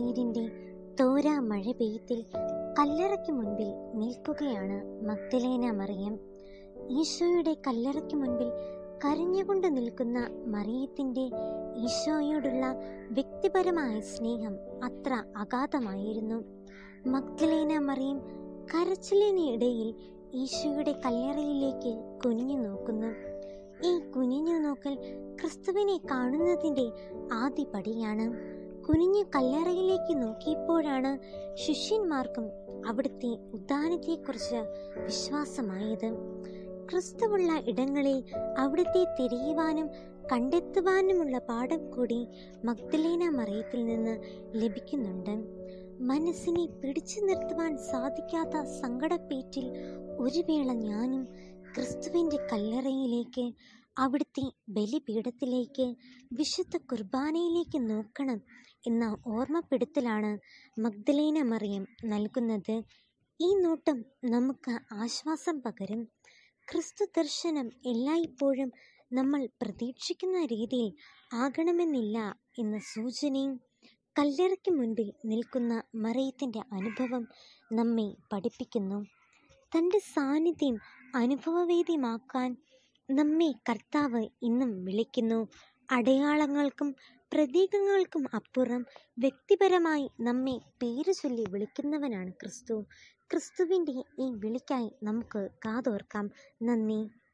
കണ്ണുനീരിന്റെ തോരാ മഴ പെയ്ത്തിൽ കല്ലറയ്ക്ക് മുൻപിൽ നിൽക്കുകയാണ് മഗ്ദലേന മറിയം ഈശോയുടെ കല്ലറയ്ക്ക് മുൻപിൽ കരഞ്ഞുകൊണ്ട് നിൽക്കുന്ന മറിയത്തിന്റെ ഈശോയോടുള്ള വ്യക്തിപരമായ സ്നേഹം അത്ര അഗാധമായിരുന്നു മഗ്ദലേന മറിയം കരച്ചിലിനിടയിൽ ഈശോയുടെ കല്ലറയിലേക്ക് കുനിഞ്ഞു നോക്കുന്നു ഈ കുനിഞ്ഞു നോക്കൽ ക്രിസ്തുവിനെ കാണുന്നതിന്റെ ആദ്യ പടിയാണ് കുനിഞ്ഞു കല്ലറയിലേക്ക് നോക്കിയപ്പോഴാണ് ശിഷ്യന്മാർക്കും അവിടുത്തെ ഉദ്ധാനത്തെക്കുറിച്ച് വിശ്വാസമായത് ക്രിസ്തുവുള്ള ഇടങ്ങളിൽ അവിടുത്തെ തിരയുവാനും കണ്ടെത്തുവാനുമുള്ള പാഠം കൂടി മഗ്ദലേന മറിയത്തിൽ നിന്ന് ലഭിക്കുന്നുണ്ട് മനസ്സിനെ പിടിച്ചു നിർത്തുവാൻ സാധിക്കാത്ത സങ്കടപ്പേറ്റിൽ ഒരു വേള ഞാനും ക്രിസ്തുവിൻ്റെ കല്ലറയിലേക്ക് അവിടുത്തെ ബലിപീഠത്തിലേക്ക് വിശുദ്ധ കുർബാനയിലേക്ക് നോക്കണം എന്ന ഓർമ്മപ്പെടുത്തലാണ് മഗ്ദലേന മറിയം നൽകുന്നത് ഈ നോട്ടം നമുക്ക് ആശ്വാസം പകരും ക്രിസ്തു ദർശനം എല്ലായ്പ്പോഴും നമ്മൾ പ്രതീക്ഷിക്കുന്ന രീതിയിൽ ആകണമെന്നില്ല എന്ന സൂചനയും കല്ലറയ്ക്ക് മുൻപിൽ നിൽക്കുന്ന മറിയത്തിൻ്റെ അനുഭവം നമ്മെ പഠിപ്പിക്കുന്നു തൻ്റെ സാന്നിധ്യം അനുഭവവേദ്യമാക്കാൻ നമ്മെ കർത്താവ് ഇന്നും വിളിക്കുന്നു അടയാളങ്ങൾക്കും പ്രതീകങ്ങൾക്കും അപ്പുറം വ്യക്തിപരമായി നമ്മെ പേര് ചൊല്ലി വിളിക്കുന്നവനാണ് ക്രിസ്തു ക്രിസ്തുവിൻ്റെ ഈ വിളിക്കായി നമുക്ക് കാതോർക്കാം നന്ദി